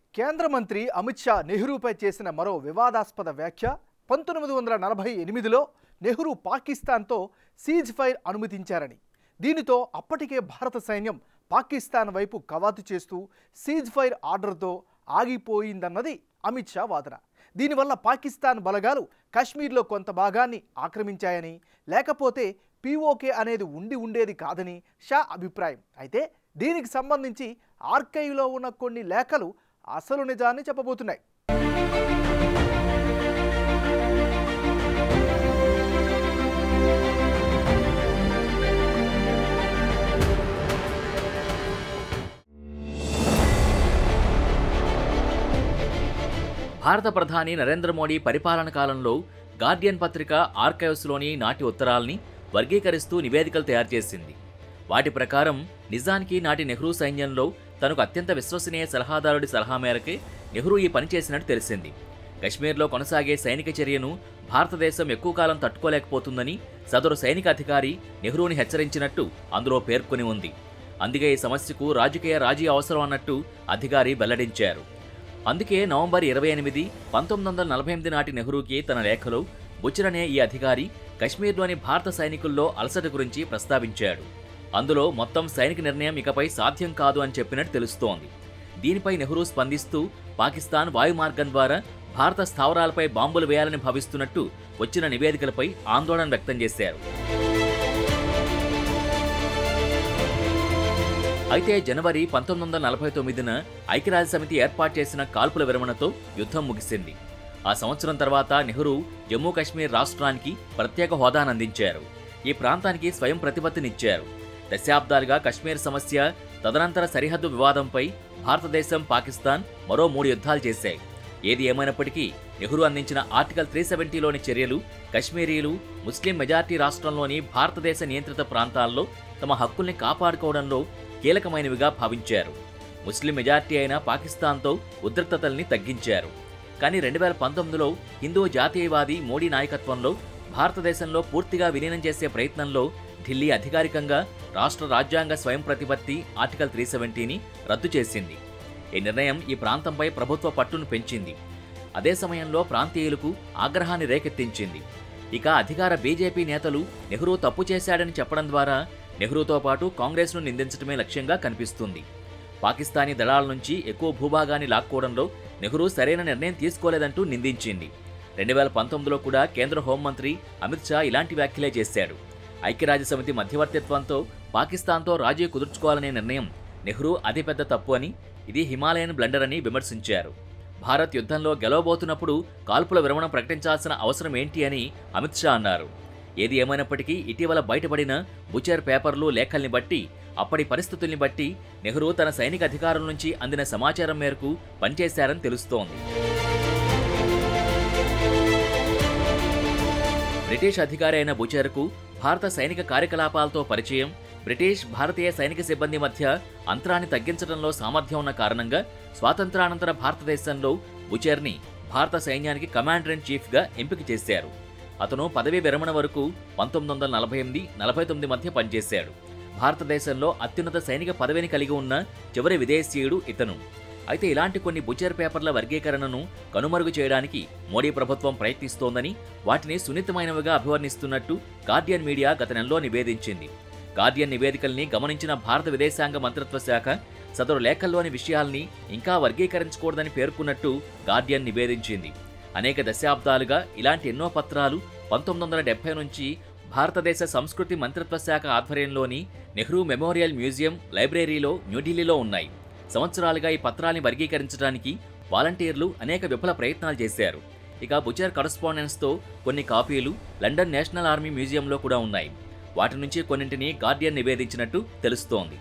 కేంద్ర మంత్రి అమిత్ షా నెహ్రూపై చేసిన మరో వివాదాస్పద వ్యాఖ్య పంతొమ్మిది వందల నలభై ఎనిమిదిలో నెహ్రూ పాకిస్తాన్తో సీజ్ ఫైర్ అనుమతించారని దీనితో అప్పటికే భారత సైన్యం పాకిస్తాన్ వైపు కవాతు చేస్తూ సీజ్ ఫైర్ ఆర్డర్తో ఆగిపోయిందన్నది అమిత్ షా వాదన దీనివల్ల పాకిస్తాన్ బలగాలు కాశ్మీర్లో కొంత భాగాన్ని ఆక్రమించాయని లేకపోతే పీఓకే అనేది ఉండి ఉండేది కాదని షా అభిప్రాయం అయితే దీనికి సంబంధించి ఆర్కైవ్లో ఉన్న కొన్ని లేఖలు అసలు నిజాన్ని చెప్పబోతున్నాయి భారత ప్రధాని నరేంద్ర మోడీ పరిపాలన కాలంలో గార్డియన్ పత్రిక ఆర్కైవ్స్లోని నాటి ఉత్తరాల్ని వర్గీకరిస్తూ నివేదికలు తయారు చేసింది వాటి ప్రకారం నిజానికి నాటి నెహ్రూ సైన్యంలో తనకు అత్యంత విశ్వసనీయ సలహాదారుడి సలహా మేరకే నెహ్రూ ఈ పని చేసినట్టు తెలిసింది కశ్మీర్లో కొనసాగే సైనిక చర్యను భారతదేశం ఎక్కువ కాలం తట్టుకోలేకపోతుందని సదరు సైనిక అధికారి నెహ్రూని హెచ్చరించినట్టు అందులో పేర్కొని ఉంది అందుకే ఈ సమస్యకు రాజకీయ రాజీ అవసరం అన్నట్టు అధికారి వెల్లడించారు అందుకే నవంబర్ ఇరవై ఎనిమిది పంతొమ్మిది వందల నలభై ఎనిమిది నాటి నెహ్రూకి తన లేఖలో బుచర్ అనే ఈ అధికారి కశ్మీర్లోని భారత సైనికుల్లో అలసట గురించి ప్రస్తావించాడు అందులో మొత్తం సైనిక నిర్ణయం ఇకపై సాధ్యం కాదు అని చెప్పినట్టు తెలుస్తోంది దీనిపై నెహ్రూ స్పందిస్తూ పాకిస్తాన్ వాయు మార్గం ద్వారా భారత స్థావరాలపై బాంబులు వేయాలని భావిస్తున్నట్టు వచ్చిన నివేదికలపై ఆందోళన వ్యక్తం చేశారు అయితే జనవరి పంతొమ్మిది వందల నలభై తొమ్మిదిన ఐక్యరాజ్య సమితి ఏర్పాటు చేసిన కాల్పుల విరమణతో యుద్ధం ముగిసింది ఆ సంవత్సరం తర్వాత నెహ్రూ జమ్మూ కాశ్మీర్ రాష్ట్రానికి ప్రత్యేక హోదాను అందించారు ఈ ప్రాంతానికి స్వయం ప్రతిపత్తినిచ్చారు దశాబ్దాలుగా కశ్మీర్ సమస్య తదనంతర సరిహద్దు వివాదంపై భారతదేశం పాకిస్తాన్ మరో మూడు యుద్ధాలు చేశాయి ఏది ఏమైనప్పటికీ నెహ్రూ అందించిన ఆర్టికల్ త్రీ సెవెంటీలోని చర్యలు కశ్మీరీలు ముస్లిం మెజార్టీ రాష్ట్రంలోని భారతదేశ నియంత్రిత ప్రాంతాల్లో తమ హక్కుల్ని కాపాడుకోవడంలో కీలకమైనవిగా భావించారు ముస్లిం మెజార్టీ అయిన పాకిస్తాన్తో ఉద్రిక్తతల్ని తగ్గించారు కానీ రెండు వేల పంతొమ్మిదిలో హిందూ జాతీయవాది మోడీ నాయకత్వంలో భారతదేశంలో పూర్తిగా విలీనం చేసే ప్రయత్నంలో ఢిల్లీ అధికారికంగా రాష్ట్ర రాజ్యాంగ స్వయం ప్రతిపత్తి ఆర్టికల్ త్రీ సెవెంటీని రద్దు చేసింది ఈ నిర్ణయం ఈ ప్రాంతంపై ప్రభుత్వ పట్టును పెంచింది అదే సమయంలో ప్రాంతీయులకు ఆగ్రహాన్ని రేకెత్తించింది ఇక అధికార బీజేపీ నేతలు నెహ్రూ తప్పు చేశాడని చెప్పడం ద్వారా నెహ్రూతో పాటు కాంగ్రెస్ను నిందించడమే లక్ష్యంగా కనిపిస్తుంది పాకిస్తానీ దళాల నుంచి ఎక్కువ భూభాగాన్ని లాక్కోవడంలో నెహ్రూ సరైన నిర్ణయం తీసుకోలేదంటూ నిందించింది రెండు వేల పంతొమ్మిదిలో కూడా కేంద్ర హోంమంత్రి అమిత్ షా ఇలాంటి వ్యాఖ్యలే చేశాడు ఐక్యరాజ్య సమితి మధ్యవర్తిత్వంతో పాకిస్తాన్తో రాజీ కుదుర్చుకోవాలనే నిర్ణయం నెహ్రూ అతిపెద్ద తప్పు అని ఇది హిమాలయన్ బ్లండర్ అని విమర్శించారు భారత్ యుద్ధంలో గెలవబోతున్నప్పుడు కాల్పుల విరమణ ప్రకటించాల్సిన అవసరం ఏంటి అని అమిత్ షా అన్నారు ఏది ఏమైనప్పటికీ ఇటీవల బయటపడిన బుచర్ పేపర్లు లేఖల్ని బట్టి అప్పటి పరిస్థితుల్ని బట్టి నెహ్రూ తన సైనిక అధికారుల నుంచి అందిన సమాచారం మేరకు పనిచేశారని తెలుస్తోంది బ్రిటిష్ అధికారి అయిన బుచర్కు భారత సైనిక కార్యకలాపాలతో పరిచయం బ్రిటిష్ భారతీయ సైనిక సిబ్బంది మధ్య అంతరాన్ని తగ్గించడంలో సామర్థ్యం ఉన్న కారణంగా స్వాతంత్రానంతర భారతదేశంలో బుచర్ని భారత సైన్యానికి కమాండర్ ఇన్ చీఫ్గా ఎంపిక చేశారు అతను పదవీ విరమణ వరకు పంతొమ్మిది వందల నలభై ఎనిమిది నలభై తొమ్మిది మధ్య పనిచేశాడు భారతదేశంలో అత్యున్నత సైనిక పదవిని కలిగి ఉన్న చివరి విదేశీయుడు ఇతను అయితే ఇలాంటి కొన్ని బుచర్ పేపర్ల వర్గీకరణను కనుమరుగు చేయడానికి మోడీ ప్రభుత్వం ప్రయత్నిస్తోందని వాటిని సున్నితమైనవిగా అభివర్ణిస్తున్నట్టు గార్డియన్ మీడియా గత నెలలో నివేదించింది గార్డియన్ నివేదికల్ని గమనించిన భారత విదేశాంగ మంత్రిత్వ శాఖ సదరు లేఖల్లోని విషయాల్ని ఇంకా వర్గీకరించకూడదని పేర్కొన్నట్టు గార్డియన్ నివేదించింది అనేక దశాబ్దాలుగా ఇలాంటి ఎన్నో పత్రాలు పంతొమ్మిది వందల డెబ్బై నుంచి భారతదేశ సంస్కృతి మంత్రిత్వ శాఖ ఆధ్వర్యంలోని నెహ్రూ మెమోరియల్ మ్యూజియం లైబ్రరీలో న్యూఢిల్లీలో ఉన్నాయి సంవత్సరాలుగా ఈ పత్రాల్ని వర్గీకరించడానికి వాలంటీర్లు అనేక విఫల ప్రయత్నాలు చేశారు ఇక బుచర్ కరస్పాండెన్స్తో కొన్ని కాపీలు లండన్ నేషనల్ ఆర్మీ మ్యూజియంలో కూడా ఉన్నాయి వాటి నుంచి కొన్నింటిని గార్డియన్ నివేదించినట్టు తెలుస్తోంది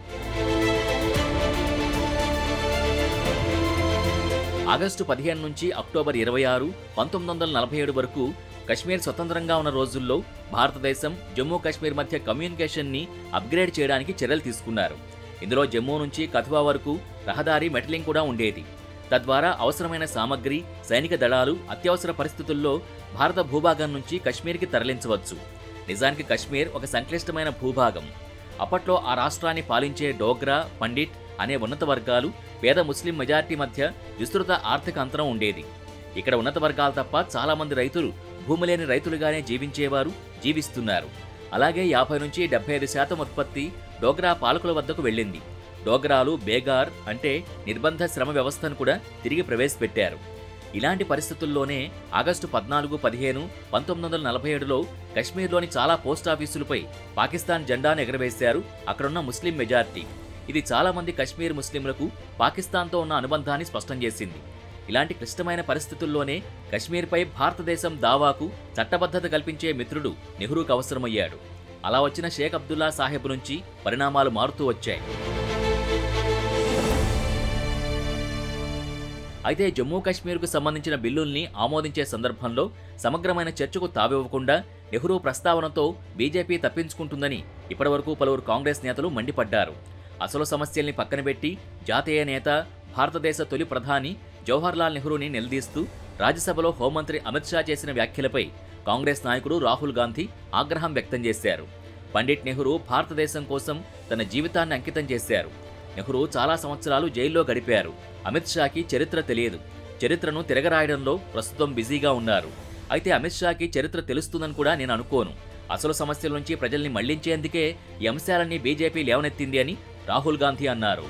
ఆగస్టు పదిహేను నుంచి అక్టోబర్ ఇరవై ఆరు పంతొమ్మిది వందల నలభై ఏడు వరకు కశ్మీర్ స్వతంత్రంగా ఉన్న రోజుల్లో భారతదేశం జమ్మూ కాశ్మీర్ మధ్య కమ్యూనికేషన్ని అప్గ్రేడ్ చేయడానికి చర్యలు తీసుకున్నారు ఇందులో జమ్మూ నుంచి కథువా వరకు రహదారి మెటలింగ్ కూడా ఉండేది తద్వారా అవసరమైన సామగ్రి సైనిక దళాలు అత్యవసర పరిస్థితుల్లో భారత భూభాగం నుంచి కశ్మీర్కి తరలించవచ్చు నిజానికి కశ్మీర్ ఒక సంక్లిష్టమైన భూభాగం అప్పట్లో ఆ రాష్ట్రాన్ని పాలించే డోగ్రా పండిట్ అనే ఉన్నత వర్గాలు పేద ముస్లిం మెజారిటీ మధ్య విస్తృత ఆర్థిక అంతరం ఉండేది ఇక్కడ ఉన్నత వర్గాలు తప్ప చాలా మంది రైతులు భూమి లేని రైతులుగానే జీవించేవారు జీవిస్తున్నారు అలాగే యాభై నుంచి డెబ్బై ఐదు శాతం ఉత్పత్తి డోగ్రా పాలకుల వద్దకు వెళ్ళింది డోగ్రాలు బేగార్ అంటే నిర్బంధ శ్రమ వ్యవస్థను కూడా తిరిగి ప్రవేశపెట్టారు ఇలాంటి పరిస్థితుల్లోనే ఆగస్టు పద్నాలుగు పదిహేను పంతొమ్మిది వందల నలభై ఏడులో కశ్మీర్లోని చాలా పోస్ట్ ఆఫీసులపై పాకిస్తాన్ జెండాను ఎగరవేశారు అక్కడున్న ముస్లిం మెజారిటీ ఇది చాలా మంది కశ్మీర్ ముస్లింలకు పాకిస్తాన్తో ఉన్న అనుబంధాన్ని స్పష్టం చేసింది ఇలాంటి క్లిష్టమైన పరిస్థితుల్లోనే కశ్మీర్పై భారతదేశం దావాకు చట్టబద్ధత కల్పించే మిత్రుడు నెహ్రూకు అవసరమయ్యాడు అలా వచ్చిన షేక్ అబ్దుల్లా సాహెబ్ నుంచి పరిణామాలు మారుతూ వచ్చాయి అయితే జమ్మూ కాశ్మీర్కు సంబంధించిన బిల్లుల్ని ఆమోదించే సందర్భంలో సమగ్రమైన చర్చకు తావివ్వకుండా నెహ్రూ ప్రస్తావనతో బీజేపీ తప్పించుకుంటుందని ఇప్పటివరకు పలువురు కాంగ్రెస్ నేతలు మండిపడ్డారు అసలు సమస్యల్ని పక్కనబెట్టి జాతీయ నేత భారతదేశ తొలి ప్రధాని జవహర్లాల్ నెహ్రూని నిలదీస్తూ రాజ్యసభలో హోంమంత్రి అమిత్ షా చేసిన వ్యాఖ్యలపై కాంగ్రెస్ నాయకుడు రాహుల్ గాంధీ ఆగ్రహం వ్యక్తం చేశారు పండిట్ నెహ్రూ భారతదేశం కోసం తన జీవితాన్ని అంకితం చేశారు నెహ్రూ చాలా సంవత్సరాలు జైల్లో గడిపారు అమిత్ షాకి చరిత్ర తెలియదు చరిత్రను తిరగరాయడంలో ప్రస్తుతం బిజీగా ఉన్నారు అయితే అమిత్ షాకి చరిత్ర తెలుస్తుందని కూడా నేను అనుకోను అసలు సమస్యల నుంచి ప్రజల్ని మళ్లించేందుకే ఈ అంశాలన్నీ బీజేపీ లేవనెత్తింది అని రాహుల్ గాంధీ అన్నారు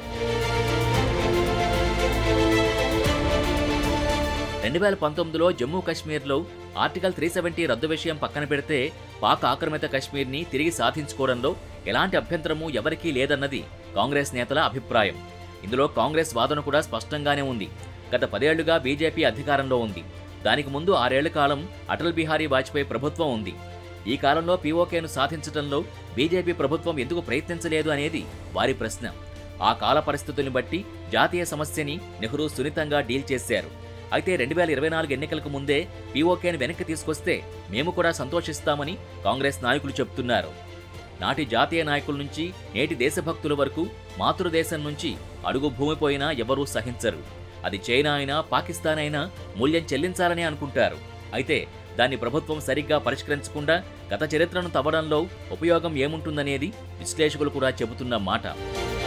రెండు వేల పంతొమ్మిదిలో జమ్మూ కాశ్మీర్లో ఆర్టికల్ త్రీ సెవెంటీ రద్దు విషయం పక్కన పెడితే పాక్ ఆక్రమిత కాశ్మీర్ని తిరిగి సాధించుకోవడంలో ఎలాంటి అభ్యంతరమూ ఎవరికీ లేదన్నది కాంగ్రెస్ నేతల అభిప్రాయం ఇందులో కాంగ్రెస్ వాదన కూడా స్పష్టంగానే ఉంది గత పదేళ్లుగా బీజేపీ అధికారంలో ఉంది దానికి ముందు ఆరేళ్ల కాలం అటల్ బిహారీ వాజ్పేయి ప్రభుత్వం ఉంది ఈ కాలంలో పీఓకేను సాధించడంలో బీజేపీ ప్రభుత్వం ఎందుకు ప్రయత్నించలేదు అనేది వారి ప్రశ్న ఆ కాల పరిస్థితుల్ని బట్టి జాతీయ సమస్యని నెహ్రూ సున్నితంగా డీల్ చేశారు అయితే రెండు వేల ఇరవై నాలుగు ఎన్నికలకు ముందే పీఓకేను వెనక్కి తీసుకొస్తే మేము కూడా సంతోషిస్తామని కాంగ్రెస్ నాయకులు చెబుతున్నారు నాటి జాతీయ నాయకుల నుంచి నేటి దేశభక్తుల వరకు మాతృదేశం నుంచి అడుగు భూమిపోయినా ఎవరూ సహించరు అది చైనా అయినా పాకిస్తాన్ అయినా మూల్యం చెల్లించాలని అనుకుంటారు అయితే దాన్ని ప్రభుత్వం సరిగ్గా పరిష్కరించకుండా గత చరిత్రను తవ్వడంలో ఉపయోగం ఏముంటుందనేది విశ్లేషకులు కూడా చెబుతున్న మాట